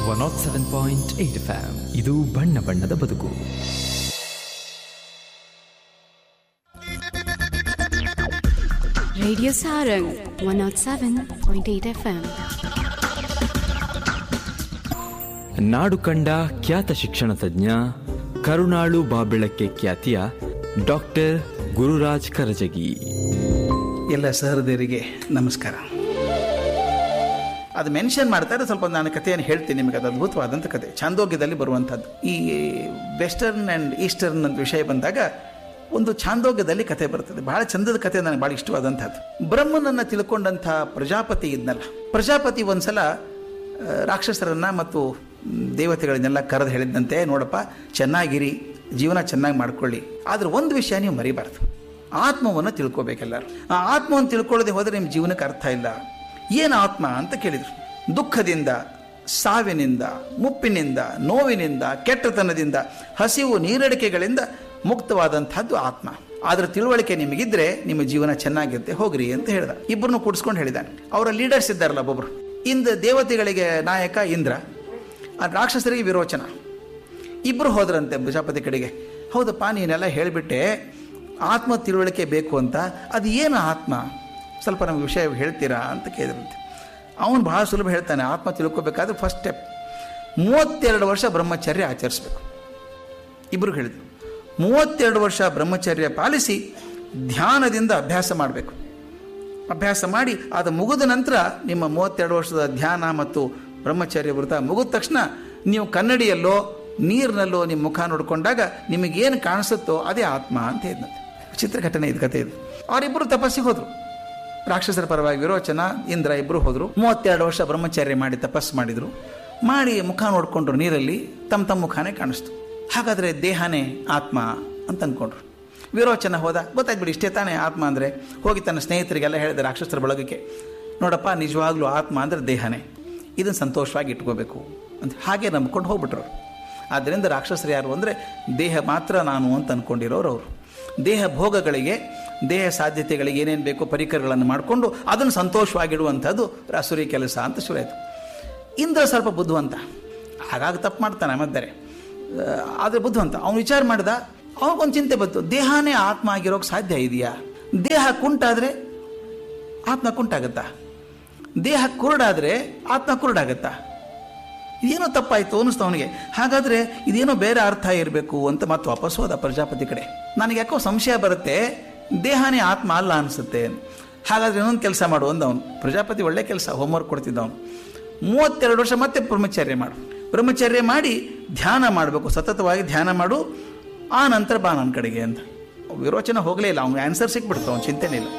Not seven point eight F M ಇದು ಬಣ್ಣ ಬಣ್ಣದ ಬದುಕು Radio Sarang 107.8 FM. ನಾಡು ಕಂಡ ಖ್ಯಾತ ಶಿಕ್ಷಣ ತಜ್ಞ ಕರುಣಾಳು ಬಾಬೆಳಕ್ಕೆ ಖ್ಯಾತಿಯ ಡಾಕ್ಟರ್ ಗುರುರಾಜ್ ಕರಜಗಿ ಎಲ್ಲ ಸಹೃದಯರಿಗೆ ನಮಸ್ಕಾರ ಅದು ಮೆನ್ಷನ್ ಮಾಡ್ತಾರೆ ಸ್ವಲ್ಪ ನಾನು ಕಥೆಯನ್ನು ಹೇಳ್ತೀನಿ ನಿಮಗೆ ಅದು ಅದ್ಭುತವಾದಂಥ ಕತೆ ಛಾಂದೋಗ್ಯದಲ್ಲಿ ಬರುವಂಥದ್ದು ಈ ವೆಸ್ಟರ್ನ್ ಆ್ಯಂಡ್ ಈಸ್ಟರ್ನ್ ಅಂತ ವಿಷಯ ಬಂದಾಗ ಒಂದು ಛಾಂದೋಗ್ಯದಲ್ಲಿ ಕತೆ ಬರ್ತದೆ ಬಹಳ ಚಂದದ ಕತೆ ನನಗೆ ಭಾಳ ಇಷ್ಟವಾದಂಥದ್ದು ಬ್ರಹ್ಮನನ್ನು ತಿಳ್ಕೊಂಡಂಥ ಪ್ರಜಾಪತಿ ಇದ್ನಲ್ಲ ಪ್ರಜಾಪತಿ ಒಂದ್ಸಲ ಆ, ರಾಕ್ಷಸರನ್ನ ಮತ್ತು ಮ್, ದೇವತೆಗಳನ್ನೆಲ್ಲ ಕರೆದು ಹೇಳಿದಂತೆ ನೋಡಪ್ಪ ಚೆನ್ನಾಗಿರಿ ಜೀವನ ಚೆನ್ನಾಗಿ ಮಾಡ್ಕೊಳ್ಳಿ ಆದ್ರೆ ಒಂದು ವಿಷಯ ನೀವು ಮರಿಬಾರ್ದು ಆತ್ಮವನ್ನು ತಿಳ್ಕೊಬೇಕೆಲ್ಲರೂ ಆ ಆತ್ಮವನ್ನು ತಿಳ್ಕೊಳ್ಳದೆ ಹೋದರೆ ನಿಮ್ಮ ಜೀವನಕ್ಕೆ ಅರ್ಥ ಇಲ್ಲ ಏನು ಆತ್ಮ ಅಂತ ಕೇಳಿದರು ದುಃಖದಿಂದ ಸಾವಿನಿಂದ ಮುಪ್ಪಿನಿಂದ ನೋವಿನಿಂದ ಕೆಟ್ಟತನದಿಂದ ಹಸಿವು ನೀರಡಿಕೆಗಳಿಂದ ಮುಕ್ತವಾದಂಥದ್ದು ಆತ್ಮ ಅದರ ತಿಳುವಳಿಕೆ ನಿಮಗಿದ್ರೆ ನಿಮ್ಮ ಜೀವನ ಚೆನ್ನಾಗಿರುತ್ತೆ ಹೋಗ್ರಿ ಅಂತ ಹೇಳ್ದ ಇಬ್ಬರನ್ನು ಕೂಡಿಸ್ಕೊಂಡು ಹೇಳಿದಾನೆ ಅವರ ಲೀಡರ್ಸ್ ಇದ್ದಾರಲ್ಲ ಒಬ್ಬೊಬ್ರು ಇಂದ ದೇವತೆಗಳಿಗೆ ನಾಯಕ ಇಂದ್ರ ಆ ರಾಕ್ಷಸರಿಗೆ ವಿರೋಚನ ಇಬ್ಬರು ಹೋದ್ರಂತೆ ಪ್ರಜಾಪತಿ ಕಡೆಗೆ ಹೌದಪ್ಪ ನೀನೆಲ್ಲ ಹೇಳಿಬಿಟ್ಟೆ ಆತ್ಮ ತಿಳುವಳಿಕೆ ಬೇಕು ಅಂತ ಅದು ಏನು ಆತ್ಮ ಸ್ವಲ್ಪ ನಮಗೆ ವಿಷಯ ಹೇಳ್ತೀರಾ ಅಂತ ಕೇಳಿದ್ರಂತೆ ಅವನು ಬಹಳ ಸುಲಭ ಹೇಳ್ತಾನೆ ಆತ್ಮ ತಿಳ್ಕೊಬೇಕಾದ್ರೆ ಫಸ್ಟ್ ಸ್ಟೆಪ್ ಮೂವತ್ತೆರಡು ವರ್ಷ ಬ್ರಹ್ಮಚರ್ಯ ಆಚರಿಸ್ಬೇಕು ಇಬ್ಬರು ಹೇಳಿದರು ಮೂವತ್ತೆರಡು ವರ್ಷ ಬ್ರಹ್ಮಚರ್ಯ ಪಾಲಿಸಿ ಧ್ಯಾನದಿಂದ ಅಭ್ಯಾಸ ಮಾಡಬೇಕು ಅಭ್ಯಾಸ ಮಾಡಿ ಅದು ಮುಗಿದ ನಂತರ ನಿಮ್ಮ ಮೂವತ್ತೆರಡು ವರ್ಷದ ಧ್ಯಾನ ಮತ್ತು ಬ್ರಹ್ಮಚರ್ಯ ವ್ರತ ಮುಗಿದ ತಕ್ಷಣ ನೀವು ಕನ್ನಡಿಯಲ್ಲೋ ನೀರಿನಲ್ಲೋ ನಿಮ್ಮ ಮುಖ ನೋಡಿಕೊಂಡಾಗ ನಿಮಗೇನು ಕಾಣಿಸುತ್ತೋ ಅದೇ ಆತ್ಮ ಅಂತ ಹೇಳಿದಂತೆ ಚಿತ್ರ ಘಟನೆ ಇದು ಕಥೆ ಇದು ಅವರಿಬ್ಬರು ತಪಸ್ಸಿಗೆ ಹೋದರು ರಾಕ್ಷಸರ ಪರವಾಗಿ ವಿರೋಚನ ಇಂದ್ರ ಇಬ್ಬರು ಹೋದರು ಮೂವತ್ತೆರಡು ವರ್ಷ ಬ್ರಹ್ಮಚರ್ಯ ಮಾಡಿ ತಪಸ್ಸು ಮಾಡಿದರು ಮಾಡಿ ಮುಖ ನೋಡಿಕೊಂಡ್ರು ನೀರಲ್ಲಿ ತಮ್ಮ ತಮ್ಮ ಮುಖಾನೇ ಕಾಣಿಸ್ತು ಹಾಗಾದರೆ ದೇಹನೇ ಆತ್ಮ ಅಂತ ಅಂದ್ಕೊಂಡ್ರು ವಿರೋಚನ ಹೋದ ಗೊತ್ತಾಯ್ತು ಬಿಡಿ ಇಷ್ಟೇ ತಾನೇ ಆತ್ಮ ಅಂದರೆ ಹೋಗಿ ತನ್ನ ಸ್ನೇಹಿತರಿಗೆಲ್ಲ ಹೇಳಿದ ರಾಕ್ಷಸರ ಬಳಗಕ್ಕೆ ನೋಡಪ್ಪ ನಿಜವಾಗ್ಲೂ ಆತ್ಮ ಅಂದರೆ ದೇಹನೇ ಇದನ್ನು ಸಂತೋಷವಾಗಿ ಇಟ್ಕೋಬೇಕು ಅಂತ ಹಾಗೆ ನಂಬ್ಕೊಂಡು ಹೋಗ್ಬಿಟ್ರು ಆದ್ದರಿಂದ ರಾಕ್ಷಸರು ಯಾರು ಅಂದರೆ ದೇಹ ಮಾತ್ರ ನಾನು ಅಂತ ಅಂದ್ಕೊಂಡಿರೋರು ಅವರು ದೇಹ ಭೋಗಗಳಿಗೆ ದೇಹ ಸಾಧ್ಯತೆಗಳಿಗೆ ಏನೇನು ಬೇಕೋ ಪರಿಕರಗಳನ್ನು ಮಾಡಿಕೊಂಡು ಅದನ್ನು ಸಂತೋಷವಾಗಿಡುವಂಥದ್ದು ರಾಸುರಿ ಕೆಲಸ ಅಂತ ಶುರುವಾಯಿತು ಇಂದ್ರ ಸ್ವಲ್ಪ ಬುದ್ಧಿವಂತ ಹಾಗಾಗಿ ತಪ್ಪು ಮಾಡ್ತಾನೆ ಮದ್ದರೆ ಆದರೆ ಬುದ್ಧಿವಂತ ಅವನು ವಿಚಾರ ಮಾಡಿದ ಅವನಿಗೊಂದು ಚಿಂತೆ ಬಂತು ದೇಹನೇ ಆತ್ಮ ಆಗಿರೋಕೆ ಸಾಧ್ಯ ಇದೆಯಾ ದೇಹ ಕುಂಟಾದರೆ ಆತ್ಮ ಕುಂಟಾಗತ್ತಾ ದೇಹ ಕುರುಡಾದರೆ ಆತ್ಮ ಕುರುಡಾಗತ್ತಾ ಇದೇನೋ ತಪ್ಪಾಯಿತು ಅನ್ನಿಸ್ತು ಅವನಿಗೆ ಹಾಗಾದರೆ ಇದೇನೋ ಬೇರೆ ಅರ್ಥ ಇರಬೇಕು ಅಂತ ಮತ್ತೆ ವಾಪಸ್ ಹೋದ ಪ್ರಜಾಪತಿ ಕಡೆ ನನಗೆ ಯಾಕೋ ಸಂಶಯ ಬರುತ್ತೆ ದೇಹನೇ ಆತ್ಮ ಅಲ್ಲ ಅನಿಸುತ್ತೆ ಹಾಗಾದ್ರೆ ಇನ್ನೊಂದು ಕೆಲಸ ಮಾಡು ಅಂದ ಅವನು ಪ್ರಜಾಪತಿ ಒಳ್ಳೆ ಕೆಲಸ ಹೋಮ್ವರ್ಕ್ ಕೊಡ್ತಿದ್ದ ಅವನು ಮೂವತ್ತೆರಡು ವರ್ಷ ಮತ್ತೆ ಬ್ರಹ್ಮಚರ್ಯ ಮಾಡು ಬ್ರಹ್ಮಚರ್ಯ ಮಾಡಿ ಧ್ಯಾನ ಮಾಡಬೇಕು ಸತತವಾಗಿ ಧ್ಯಾನ ಮಾಡು ಆ ನಂತರ ಬಾ ನನ್ನ ಕಡೆಗೆ ಅಂತ ವಿರೋಚನ ಹೋಗಲೇ ಇಲ್ಲ ಅವ್ನಿಗೆ ಆನ್ಸರ್ ಸಿಕ್ಬಿಡ್ತು ಅವ್ನು ಚಿಂತೆನೇ ಇಲ್ಲ